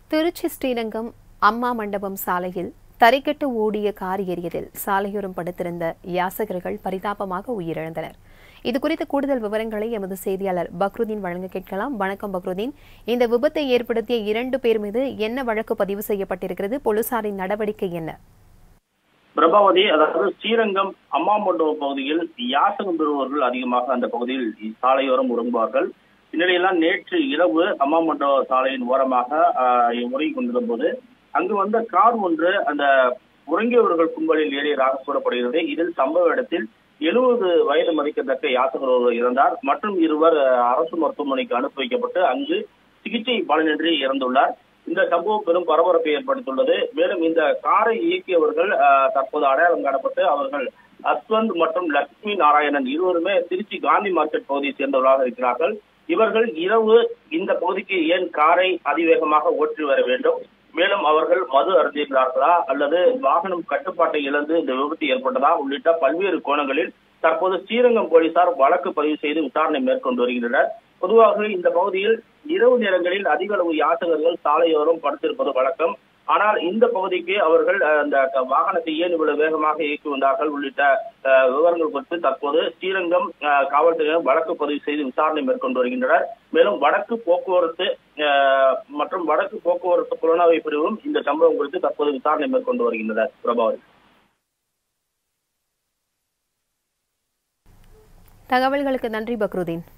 திருச்சி ஸ்ரீரங்கம் அம்மா மண்டபம் சாலையில் தரைக்கட்டு ஓடிய கார் எரியதில் சாலையோரம் படுத்திருந்த யாசகர்கள் பரிதாபமாக உயிரிழந்தனர் இது குறித்த கூடுதல் விவரங்களை எமது செய்தியாளர் பக்ருதீன் வழங்க கேட்கலாம் வணக்கம் பக்ருதீன் இந்த விபத்தை ஏற்படுத்திய இரண்டு பேர் மீது என்ன வழக்கு பதிவு செய்யப்பட்டிருக்கிறது போலீசாரின் நடவடிக்கை என்ன பிரபாவதி அதாவது ஸ்ரீரங்கம் அம்மா மண்டபம் பகுதியில் யாசகம் பெறுபவர்கள் அதிகமாக அந்த பகுதியில் சாலையோரம் உறங்குவார்கள் இந்நிலையெல்லாம் நேற்று இரவு அம்மா மண்டப சாலையின் ஓரமாக உறங்கி கொண்டிருந்த போது அங்கு வந்த கார் ஒன்று அந்த உறங்கியவர்கள் கும்பலில் ஏறியதாக கூறப்படுகிறது இதில் சம்பவ இடத்தில் எழுபது வயது மதிக்கத்தக்க யாசகர் ஒருவர் இறந்தார் மற்றும் இருவர் அரசு மருத்துவமனைக்கு அனுப்பி வைக்கப்பட்டு அங்கு சிகிச்சை பலனின்றி இறந்துள்ளார் இந்த சம்பவம் பெரும் பரபரப்பை ஏற்படுத்தியுள்ளது மேலும் இந்த காரை இயக்கியவர்கள் தற்போது அடையாளம் காணப்பட்டு அவர்கள் அஸ்வந்த் மற்றும் லட்சுமி நாராயணன் இருவருமே திருச்சி காந்தி மார்க்கெட் பகுதியை சேர்ந்தவர்களாக இருக்கிறார்கள் இவர்கள் இரவு இந்த பகுதிக்கு ஏன் காரை அதிவேகமாக ஓற்றி வர வேண்டும் மேலும் அவர்கள் மது அருந்திருந்தார்களா அல்லது வாகனம் கட்டுப்பாட்டை இழந்து இந்த விபத்து ஏற்பட்டதா உள்ளிட்ட பல்வேறு கோணங்களில் தற்போது ஸ்ரீரங்கம் போலீசார் வழக்கு பதிவு செய்து விசாரணை மேற்கொண்டு வருகின்றனர் பொதுவாக இந்த பகுதியில் இரவு நேரங்களில் அதிக அளவு யாசகர்கள் சாலையோரம் படுத்திருப்பது வழக்கம் ஆனால் இந்த பகுதிக்கு அவர்கள் அந்த வாகனத்தை ஏன் இவ்வளவு வேகமாக இயக்கி வந்தார்கள் உள்ளிட்ட விவரங்கள் குறித்து தற்போது ஸ்ரீரங்கம் காவல்துறையினர் வழக்கு பதிவு செய்து விசாரணை மேற்கொண்டு வருகின்றனர் மேலும் வடக்கு போக்குவரத்து மற்றும் வடக்கு போக்குவரத்து புலனாய்வு பிரிவும் இந்த சம்பவம் குறித்து தற்போது விசாரணை மேற்கொண்டு வருகின்றனர் பிரபாவதி தகவல்களுக்கு நன்றி பக்ருதீன்